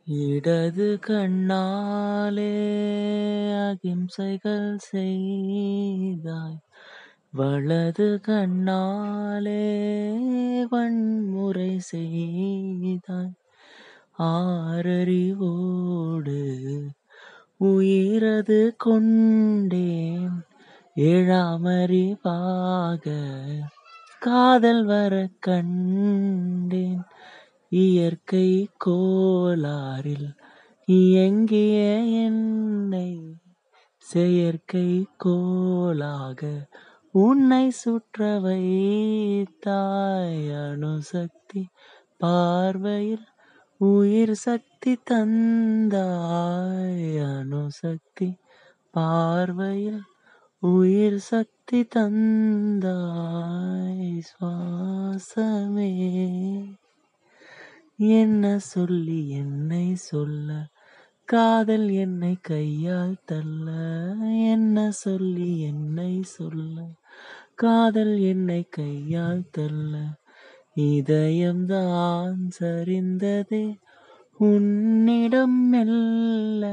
இடது கண்ணாலே அகிம்சைகள் செய்தாய் வலது கண்ணாலே வன்முறை செய்தாய் ஆறறிவோடு உயிரது கொண்டேன் ஏழாமறிவாக காதல் வர கண்டேன் இயற்கை கோளாறில் இயங்கிய என்னை செயற்கை கோளாக உன்னை சுற்ற வைத்தாய் அணுசக்தி பார்வையில் உயிர் சக்தி தந்தாய் அணுசக்தி பார்வையில் உயிர் சக்தி தந்தாய் சுவாசமே என்ன சொல்லி என்னை சொல்ல காதல் என்னை கையால் தள்ள என்ன சொல்லி என்னை சொல்ல காதல் என்னை கையால் தள்ள இதயம்தான் சரிந்ததே உன்னிடம் மெல்ல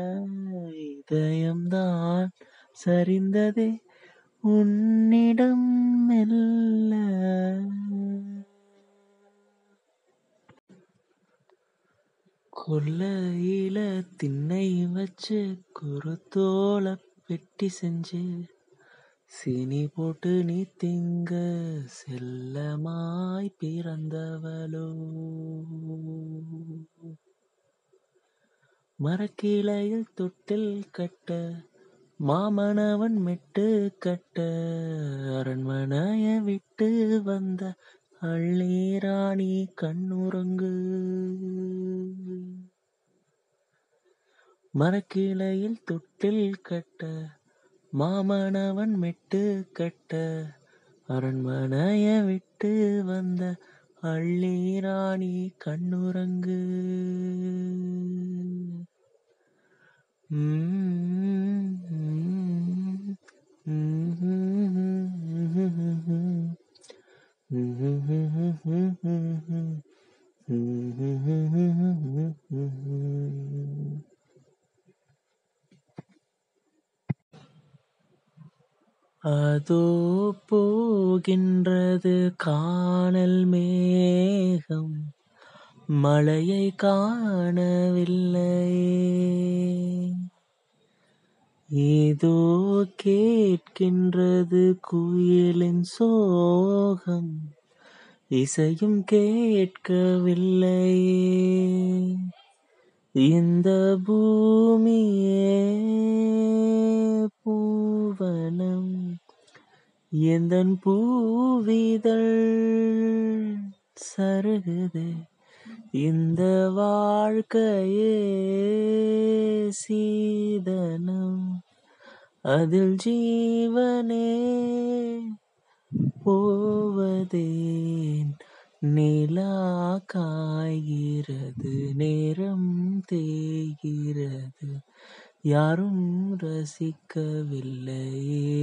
இதயம்தான் சரிந்ததே உன்னிடம் மெல்ல கொல்லையில திண்ணை வச்சு குருத்தோல பெட்டி செஞ்சு சீனி போட்டு நீ திங்க செல்லமாய் பிறந்தவளோ மரக்கிளையில் தொட்டில் கட்ட மாமனவன் மெட்டு கட்ட அரண்மனைய விட்டு வந்த அள்ளீராணி கண்ணுறங்கு மரக்கிளையில் தொட்டில் கட்ட மாமனவன் மெட்டு கட்ட அரண்மனைய விட்டு வந்த அள்ளீராணி கண்ணுறங்கு அதோ போகின்றது காணல் மேகம் மழையை காணவில்லை ஏதோ கேட்கின்றது குயிலின் சோகம் இசையும் கேட்கவில்லை இந்த பூமியே பூவனம் எந்தன் பூவிதழ் சருகுதே இந்த வாழ்க்கையே சீதனம் அதில் ஜீவனே போவதேன் நிலா காய்கிறது நேரம் தேய்கிறது யாரும் ரசிக்கவில்லையே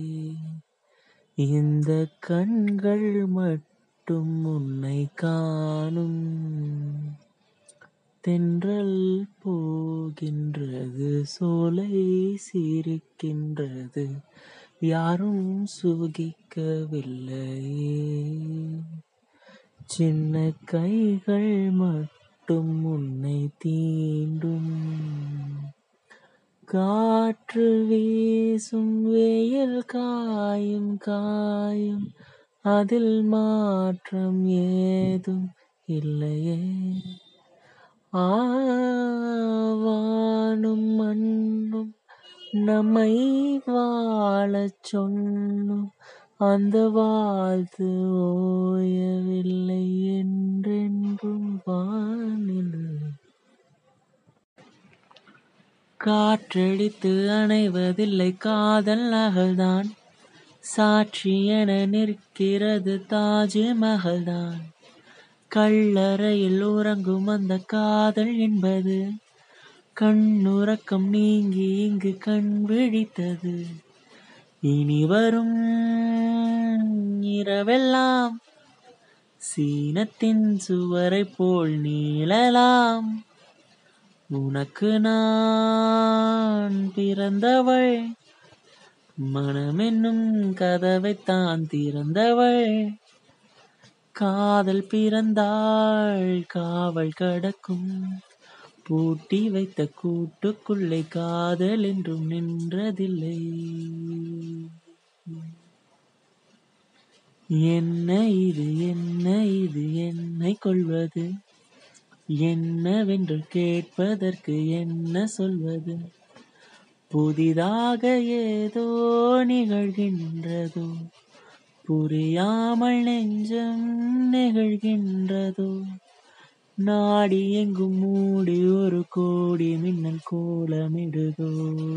இந்த கண்கள் மட்டும் உன்னை காணும் தென்றல் போகின்றது சோலை சிரிக்கின்றது யாரும் சுகிக்கவில்லையே சின்ன கைகள் மட்டும் உன்னை தீண்டும் காற்று வீசும் வெயில் காயும் காயும் அதில் மாற்றம் ஏதும் இல்லையே ஆவானும் மண்ணும் நம்மை வாழச் சொன்னும் அந்த வாழ்த்து ஓயவில்லை என்றென்றும் வானில் காற்றடித்து அணைவதில்லை காதல் நகல்தான் சாட்சி என நிற்கிறது தாஜ்மஹல்தான் கல்லறையில் உறங்கும் அந்த காதல் என்பது கண்ணுறக்கம் நீங்கி இங்கு கண் விழித்தது இனி வரும் இரவெல்லாம் சீனத்தின் சுவரைப் போல் நீளலாம் உனக்கு நான் பிறந்தவள் மனமென்னும் கதவைத்தான் திறந்தவள் காதல் பிறந்தாள் காவல் கடக்கும் பூட்டி வைத்த கூட்டுக்குள்ளே காதல் என்றும் நின்றதில்லை என்ன இது என்ன இது என்னை கொள்வது என்னவென்று கேட்பதற்கு என்ன சொல்வது புதிதாக ஏதோ நிகழ்கின்றதோ புரியாமல் நெஞ்சம் நெகிழ்கின்றதோ நாடி எங்கும் மூடி ஒரு கோடி மின்னல் கோலமிடுதோ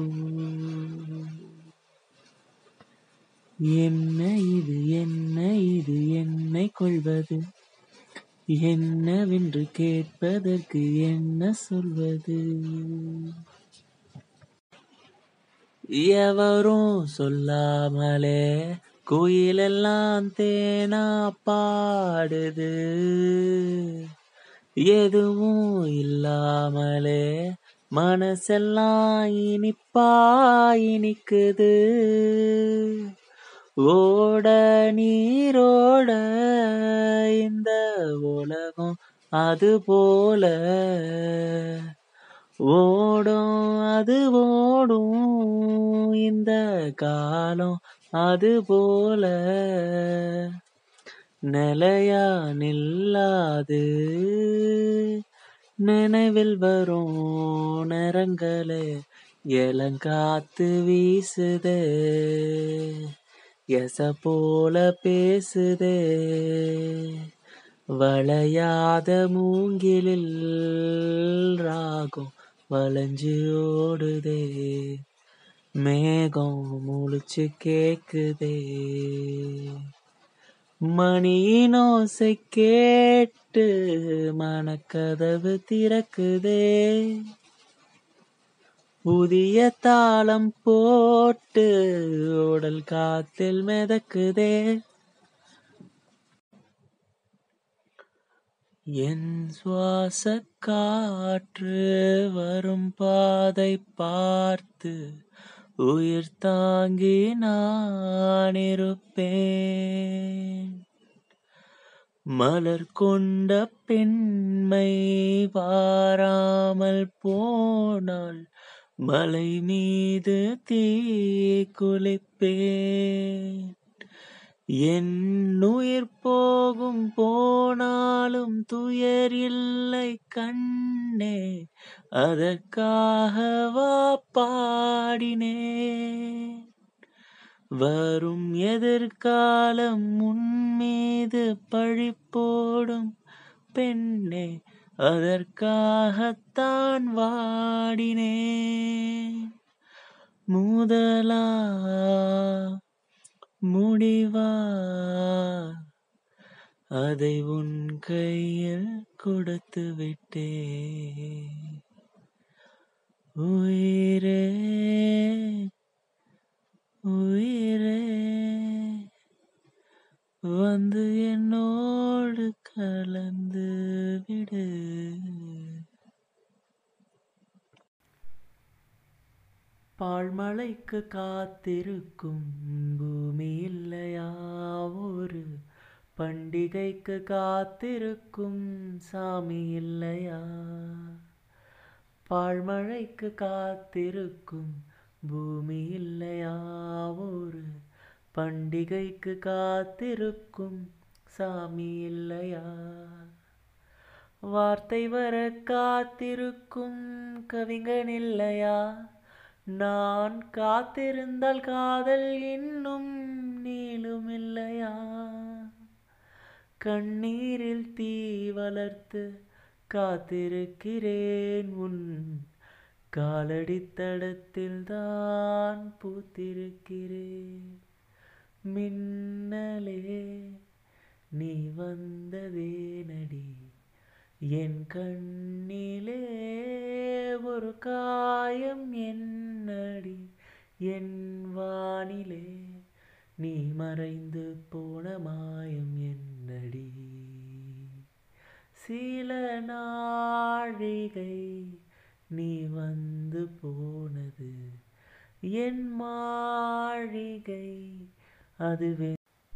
என்ன இது என்ன இது என்னை கொள்வது என்னவென்று கேட்பதற்கு என்ன சொல்வது எவரும் சொல்லாமலே குயிலெல்லாம் தேனா பாடுது எதுவும் இல்லாமலே மனசெல்லாம் இனிப்பா இனிக்குது ஓட நீரோட இந்த உலகம் அது போல ஓடும் அது ஓடும் இந்த காலம் அது போல நிலையா நில்லாது நினைவில் வரும் நேரங்களே இளங்காத்து வீசுதே எச போல பேசுதே வளையாத மூங்கிலில் ராகம் வளைஞ்சு ஓடுதே மேகம் முழிச்சு கேக்குதே மணியின் ஓசை கேட்டு மனக்கதவு திறக்குதே புதிய தாளம் போட்டு உடல் காத்தில் மிதக்குதே என் சுவாச காற்று வரும் பாதை பார்த்து உயிர் தாங்கி நான் இருப்பேன் மலர் கொண்ட பெண்மை வாராமல் போனால் மலை மீது தீ குளிப்பேன் என் உயிர் போகும் போனாலும் துயர் இல்லை கண்ணே அதற்காகவா பாடினேன் வரும் எதிர்காலம் உன் மீது பழி போடும் பெண்ணே அதற்காகத்தான் வாடினேன் முதலா முடிவா அதை உன் கையில் கொடுத்து விட்டேன் உயிரே உயிரே வந்து என்னோடு கலந்து விடு பாழ்மழைக்கு காத்திருக்கும் பூமி இல்லையா ஒரு பண்டிகைக்கு காத்திருக்கும் சாமி இல்லையா பாழ்மழைக்கு காத்திருக்கும் பூமி இல்லையா ஒரு பண்டிகைக்கு காத்திருக்கும் சாமி இல்லையா வார்த்தை வர காத்திருக்கும் கவிஞன் இல்லையா நான் காத்திருந்தால் காதல் இன்னும் நீளும் இல்லையா கண்ணீரில் தீ வளர்த்து காத்திருக்கிறேன் உன் காலடி தடத்தில் தான் பூத்திருக்கிறேன் மின்னலே நீ வந்ததே நடி என் கண்ணிலே ஒரு காயம் என்னடி என் வானிலே நீ மறைந்து போன மாயம் என்னடி சில நாழிகை நீ வந்து போனது என் மாளிகை அதுவே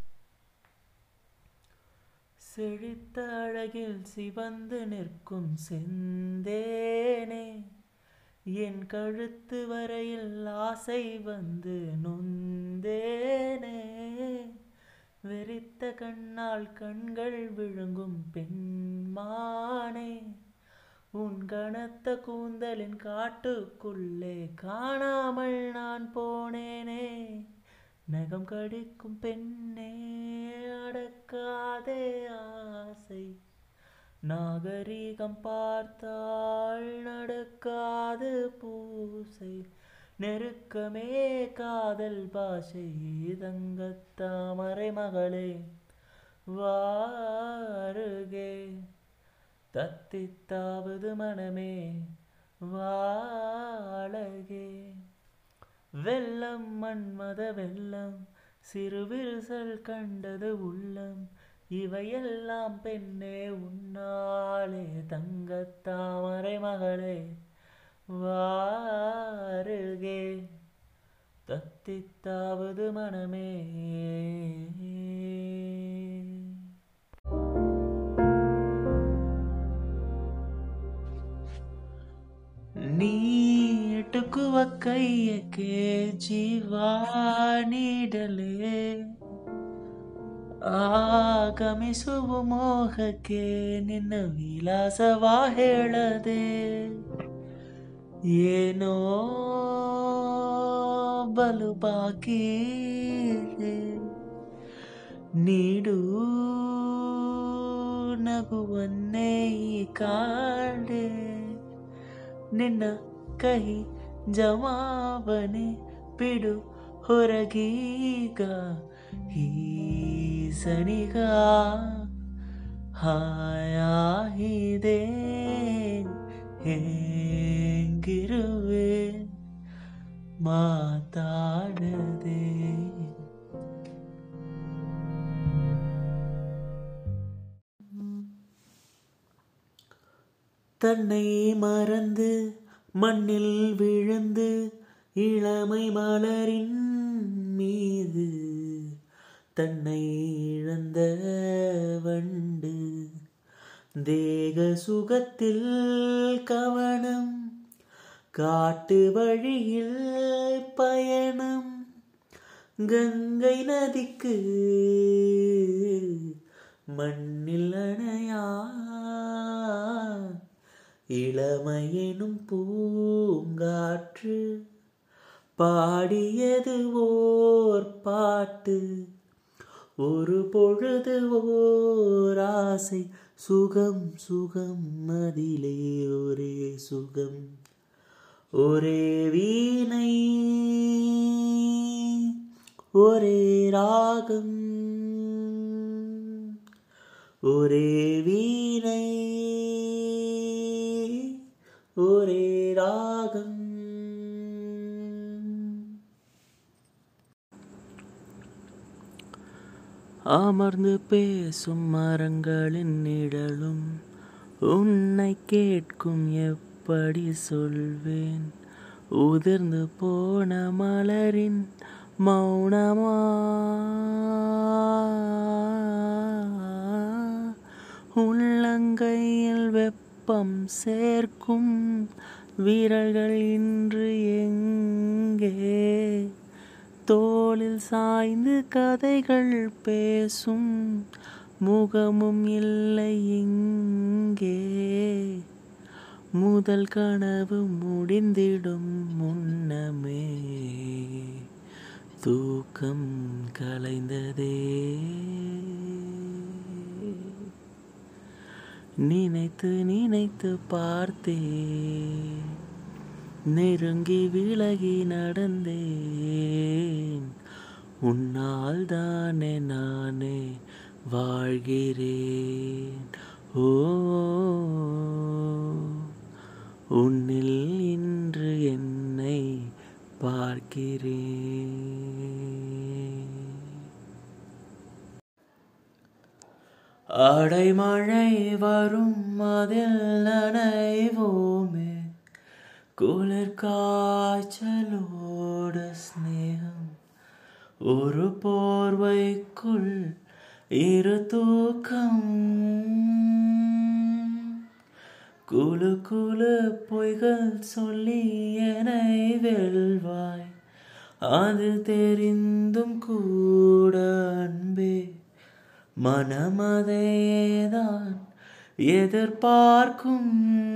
செழித்த அழகில் சிவந்து நிற்கும் செந்தேனே என் கழுத்து வரையில் ஆசை வந்து நொந்தேனே வெறித்த கண்ணால் கண்கள் விழுங்கும் பெண்மானே உன் கனத்த கூந்தலின் காட்டுக்குள்ளே காணாமல் நான் போனேனே நகம் கடிக்கும் பெண்ணே அடக்காதே ஆசை நாகரீகம் பார்த்தால் நடக்காது பூசை நெருக்கமே காதல் பாஷை தங்கத்தாமரை மகளே வாருகே தத்தித்தாவது மனமே வாழகே வெள்ளம் மன்மத வெள்ளம் சிறு விரிசல் கண்டது உள்ளம் இவையெல்லாம் பெண்ணே உன்னாலே தங்கத்தாமரை மகளே வாருகே தத்தித்தாவது மனமே ನೀಟುಕುವ ಕೈಯಕ್ಕೆ ಜೀವಾನಿಡಲೇ ಆಗಮಿಸುವ ಮೋಹಕ್ಕೆ ನಿನ್ನ ವಿಲಾಸವ ಹೇಳದೆ ಏನೋ ಬಲು ಬಾಕಿ ಇದೆ. ನೀಡು ನಗುವನ್ನೇ ಈ ಕಾಡೆ ನಿನ್ನ ಕಹಿ ಜಮಾವನೆ ಬಿಡು ಹೊರಗೀಗ ಈ ಸನಿಗ ಹಾಯಾಗಿದೆ ಹೆಂಗಿರುವೆ ಮಾತಾಡದೆ தன்னை மறந்து மண்ணில் விழுந்து இளமை மலரின் மீது தன்னை இழந்த வண்டு தேக சுகத்தில் கவனம் காட்டு வழியில் பயணம் கங்கை நதிக்கு மண்ணில் அணையா இளமையெனும் பூங்காற்று பாடியது ஓர் பாட்டு ஒரு பொழுது ஓர் ஆசை சுகம் சுகம் அதிலே ஒரே சுகம் ஒரே வீணை ஒரே ராகம் ஒரே வீணை ஒரே ராகம் அமர்ந்து பேசும் மரங்களின் நிழலும் உன்னை கேட்கும் எப்படி சொல்வேன் உதிர்ந்து போன மலரின் மௌனமா உள்ளங்கையில் வெப்பம் சேர்க்கும் வீரர்கள் இன்று எங்கே தோளில் சாய்ந்து கதைகள் பேசும் முகமும் இல்லை இங்கே முதல் கனவு முடிந்திடும் முன்னமே தூக்கம் கலைந்ததே நினைத்து நினைத்து பார்த்தேன் நெருங்கி விலகி நடந்தேன் உன்னால் தானே நானே வாழ்கிறேன் ஓ உன்னில் இன்று என்னை பார்க்கிறேன் அடைமழை வரும் அதில் நனைவோமே குளிர் காய்ச்சலோடு ஸ்நேகம் ஒரு போர்வைக்குள் இரு தூக்கம் குழு குழு பொய்கள் சொல்லி என்னை வெல்வாய் அது தெரிந்தும் கூட அன்பே மனமதையேதான் எதிர்பார்க்கும்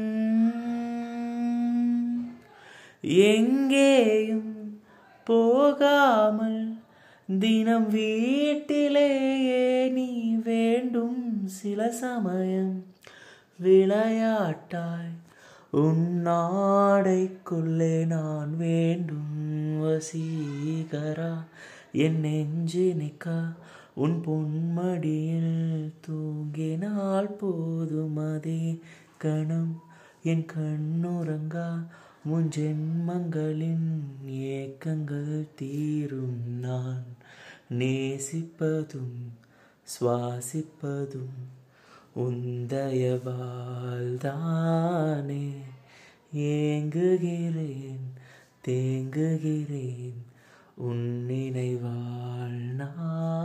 எங்கேயும் போகாமல் தினம் வீட்டிலேயே நீ வேண்டும் சில சமயம் விளையாட்டாய் உன் நாடைக்குள்ளே நான் வேண்டும் வசீகரா என் நெஞ்சு நிற்க உன் பொன்மடியில் தூங்கினால் போதும் அதே கணம் என் கண்ணுறங்கா முன் ஜென்மங்களின் ஏக்கங்கள் தீரும் நான் நேசிப்பதும் சுவாசிப்பதும் உந்தயவால்தானே ஏங்குகிறேன் தேங்குகிறேன் உன் நினைவால் நான்